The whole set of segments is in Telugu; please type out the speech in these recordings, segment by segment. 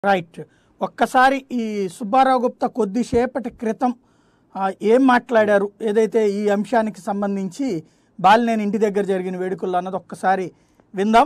రైట్ ఒక్కసారి ఈ సుబ్బారావు గుప్తా కొద్దిసేపటి క్రితం ఆ, ఏం మాట్లాడారు ఏదైతే ఈ అంశానికి సంబంధించి బాలినేని ఇంటి దగ్గర జరిగిన వేడుకల్లో అన్నది ఒక్కసారి విందాం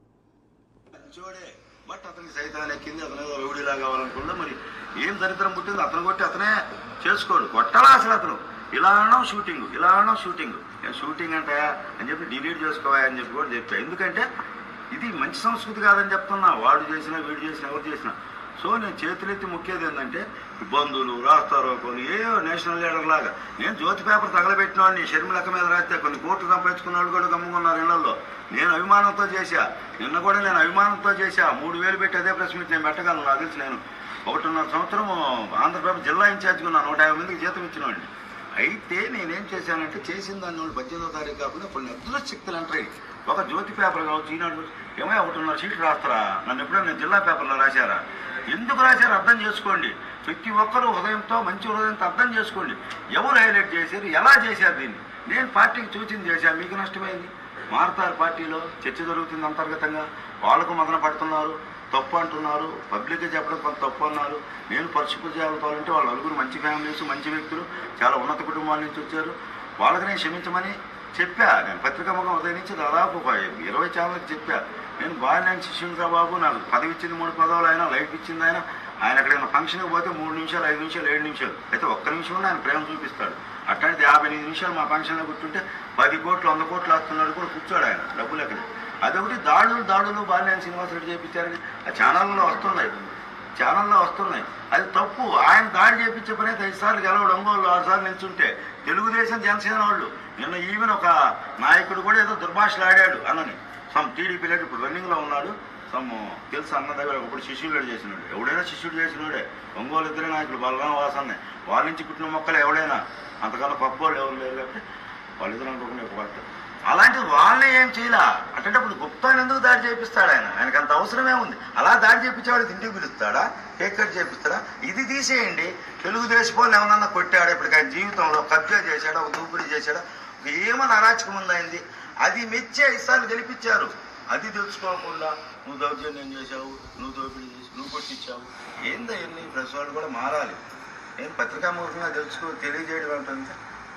చూడే బట్ అతనికి సైతాన్ ఎక్కింది అతను ఏదో రౌడీలా కావాలనుకున్నా మరి ఏం దరిద్రం పుట్టింది అతను కొట్టి అతనే చేసుకోడు కొట్టాలా అసలు అతను ఇలా అనడం షూటింగ్ ఇలా అనడం షూటింగ్ షూటింగ్ అంటే అని చెప్పి డిలీట్ చేసుకోవా అని చెప్పి కూడా చెప్పా ఎందుకంటే ఇది మంచి సంస్కృతి కాదని చెప్తున్నా వాడు చేసినా వీడు చేసినా ఎవరు చేసినా సో నేను చేతులెత్తి ముఖ్యది ఏంటంటే బంధువులు రాస్తారు కొన్ని ఏయో నేషనల్ లీడర్ లాగా నేను జ్యోతి పేపర్ తగలబెట్టిన వాడిని షర్మిలక్క మీద రాస్తే కొన్ని కోట్లు సంపాదించుకున్న వాళ్ళు కూడా గమ్ముకున్నారు ఇళ్లలో నేను అభిమానంతో చేశా నిన్న కూడా నేను అభిమానంతో చేశా మూడు వేలు పెట్టి అదే ప్రెస్ మీట్ నేను పెట్టగలను నాకు తెలిసి నేను ఒకటిన్నర సంవత్సరం ఆంధ్రప్రదేశ్ జిల్లా ఇన్ఛార్జ్గా ఉన్నాను నూట యాభై మందికి జీతం ఇచ్చినవాడిని అయితే నేనేం చేశానంటే చేసిన దాన్ని వాళ్ళు పద్దెనిమిదో తారీఖు కాకుండా కొన్ని అద్భుత శక్తులు అంటాయి ఒక జ్యోతి పేపర్ కావచ్చు ఈనాడు ఏమో ఒకటిన్నర సీట్లు రాస్తారా నన్ను ఎప్పుడైనా నేను జిల్లా పేపర్లో రాశారా ఎందుకు రాశారు అర్థం చేసుకోండి ప్రతి ఒక్కరూ హృదయంతో మంచి హృదయంతో అర్థం చేసుకోండి ఎవరు హైలైట్ చేశారు ఎలా చేశారు దీన్ని నేను పార్టీకి సూచన చేశాను మీకు నష్టమైంది మారుతారు పార్టీలో చర్చ జరుగుతుంది అంతర్గతంగా వాళ్ళకు మదన పడుతున్నారు తప్పు అంటున్నారు పబ్లిక్ చెప్పడం కొంత తప్పు అన్నారు నేను పరిశుభ్ర చేయాలంటే వాళ్ళ నలుగురు మంచి ఫ్యామిలీస్ మంచి వ్యక్తులు చాలా ఉన్నత కుటుంబాల నుంచి వచ్చారు వాళ్ళకి నేను క్షమించమని చెప్పా నేను పత్రికా ముఖం ఉదయం నుంచి దాదాపు ఒక ఇరవై ఛానల్కి చెప్పా నేను బాగా నేను శిష్యునిగా బాబు నాకు పదవి ఇచ్చింది మూడు పదవులు ఆయన లైఫ్ ఇచ్చింది ఆయన ఆయన ఎక్కడైనా ఫంక్షన్కి పోతే మూడు నిమిషాలు ఐదు నిమిషాలు ఏడు నిమిషాలు అయితే ఒక్క నిమిషంలో ఆయన ప్రేమ చూపిస్తాడు అట్లాంటిది యాభై ఎనిమిది నిమిషాలు మా ఫంక్షన్లో కూర్చుంటే పది కోట్లు వంద కోట్లు వస్తున్నాడు కూడా కూర్చోడు ఆయన డబ్బులు ఎక్కడ అదొకటి దాడులు దాడులు బాలినేని శ్రీనివాస్ రెడ్డి చేపించారని ఆ ఛానల్లో వస్తున్నాయి ఛానల్లో వస్తున్నాయి అది తప్పు ఆయన దాడి చేపించే పని అయితే ఐదు సార్లు గెలవడం ఒంగోలు ఆరు సార్లు నిల్చుంటే తెలుగుదేశం జనసేన వాళ్ళు నిన్న ఈవెన్ ఒక నాయకుడు కూడా ఏదో దుర్భాషలు ఆడాడు అన్నని సమ్ టీడీపీ లేడు ఇప్పుడు రన్నింగ్లో ఉన్నాడు సమ్ తెలుసు అన్న దగ్గర ఒకప్పుడు శిష్యుడు చేసినాడు ఎవడైనా శిష్యుడు చేసినాడే ఒంగోలు ఇద్దరే నాయకులు బలరామ వాసన్నే వాళ్ళ నుంచి పుట్టిన మొక్కలు ఎవడైనా అంతకన్నా పప్పు వాళ్ళు ఎవరు లేరు కాబట్టి వాళ్ళిద్దరు అనుకోకుండా ఒక వార్త అలాంటి వాళ్ళే ఏం చేయలే అటువంటిప్పుడు గుప్తాన్ని ఎందుకు దాడి చేపిస్తాడు ఆయన ఆయనకు అంత అవసరమే ఉంది అలా దాడి చేపించేవాడు ఇంటికి పిలుస్తాడా కేక్ కట్ చేపిస్తాడా ఇది తీసేయండి తెలుగుదేశం వాళ్ళు ఏమన్నా కొట్టాడు ఇప్పుడు ఆయన జీవితంలో కబ్జా చేశాడా ఒక దూపిడీ చేశాడా ఒక ఏమన్నా అరాచకం ఉందైంది అది మెచ్చే ఇసార్లు గెలిపించారు అది తెలుసుకోకుండా నువ్వు దౌర్జన్యం చేశావు నువ్వు దోపిడీ చేసి నువ్వు కొట్టించావు ఏందో ఎన్ని ప్రెస్ వాళ్ళు కూడా మారాలి నేను పత్రికాముఖంగా తెలుసుకో తెలియజేయడం ఏంటంటే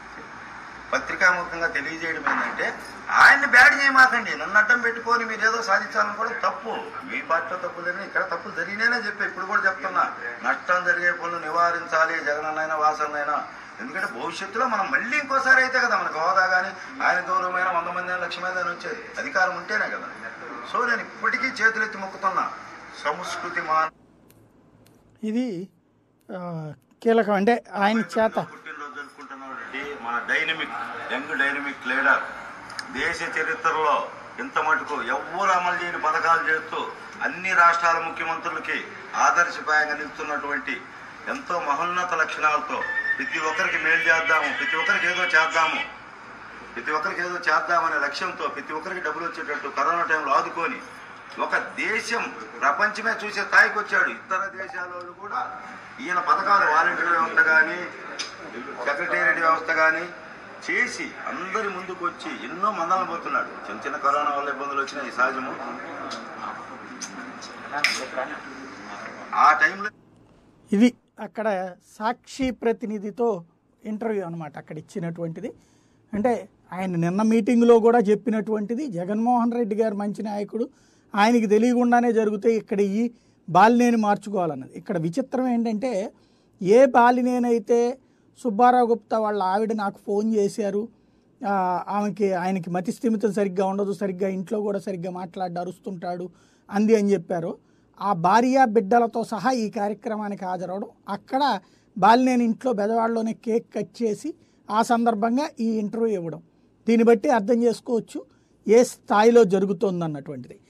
పత్రికాముఖంగా తెలియజేయడం ఏంటంటే ఆయన్ని బ్యాడ్ చేయమాకండి నన్ను అడ్డం పెట్టుకొని మీరు ఏదో సాధించాలనుకోవడం తప్పు మీ పార్టీలో తప్పు జరిగిన ఇక్కడ తప్పు జరిగినేనే చెప్పి ఇప్పుడు కూడా చెప్తున్నా నష్టం జరిగే పనులు నివారించాలి జగనన్నైనా వాసన్నైనా ఎందుకంటే భవిష్యత్తులో మనం మళ్ళీ ఇంకోసారి అయితే కదా మనకు హోదా కానీ ఆయన గౌరవమైన వంద మంది అయినా, లక్ష మంది అయినా వచ్చేది అధికారం ఉంటేనే కదా సో నేను ఇప్పటికీ చేతులెత్తి మొక్కుతున్నా సంస్కృతి మా ఇది ఆ, కీలకం అంటే ఆయన చేత పుట్టినరోజు జరుపుకుంటున్నాడు డే- మన డైనమిక్ యంగ్ డైనమిక్ లీడర్ దేశ చరిత్రలో ఇంత మటుకు ఎవ్వరు అమలు చేయని పథకాలు చేస్తూ అన్ని రాష్ట్రాల ముఖ్యమంత్రులకి ఆదర్శప్రాయంగా నిలుస్తున్నటువంటి ఎంతో మహోన్నత లక్షణాలతో ప్రతి ఒక్కరికి మేలు చేద్దాము ప్రతి ఒక్కరికి ఏదో చేద్దాము ప్రతి ఒక్కరికి ఏదో చేద్దామనే లక్ష్యంతో ప్రతి ఒక్కరికి డబ్బులు వచ్చేటట్టు కరోనా టైంలో ఆదుకొని ఒక దేశం ప్రపంచమే చూసే స్థాయికి వచ్చాడు ఇతర దేశాల వాళ్ళు కూడా ఈయన పథకాలు వాలంటీర్ వ్యవస్థ కానీ సెక్రటేరియట్ వ్యవస్థ కానీ చేసి అందరి ముందుకు వచ్చి ఎన్నో మందలను పోతున్నాడు చిన్న చిన్న కరోనా వల్ల ఇబ్బందులు వచ్చినాయి సహజము ఆ టైంలో ఇది అక్కడ సాక్షి ప్రతినిధితో ఇంటర్వ్యూ అనమాట అక్కడ ఇచ్చినటువంటిది అంటే ఆయన నిన్న మీటింగ్లో కూడా చెప్పినటువంటిది జగన్మోహన్ రెడ్డి గారు మంచి నాయకుడు ఆయనకి తెలియకుండానే జరిగితే ఇక్కడ ఈ బాలినేని మార్చుకోవాలన్నది ఇక్కడ విచిత్రం ఏంటంటే ఏ బాలినేనైతే సుబ్బారావు గుప్తా వాళ్ళ ఆవిడ నాకు ఫోన్ చేశారు ఆ, ఆమెకి ఆయనకి మతి స్థిమితం సరిగ్గా ఉండదు సరిగ్గా ఇంట్లో కూడా సరిగ్గా మాట్లాడి అరుస్తుంటాడు అంది అని చెప్పారు ఆ భార్య బిడ్డలతో సహా ఈ కార్యక్రమానికి హాజరవడం అక్కడ బాలినేని ఇంట్లో బెదవాడలోనే కేక్ కట్ చేసి ఆ సందర్భంగా ఈ ఇంటర్వ్యూ ఇవ్వడం దీన్ని బట్టి అర్థం చేసుకోవచ్చు ఏ స్థాయిలో జరుగుతోంది అన్నటువంటిది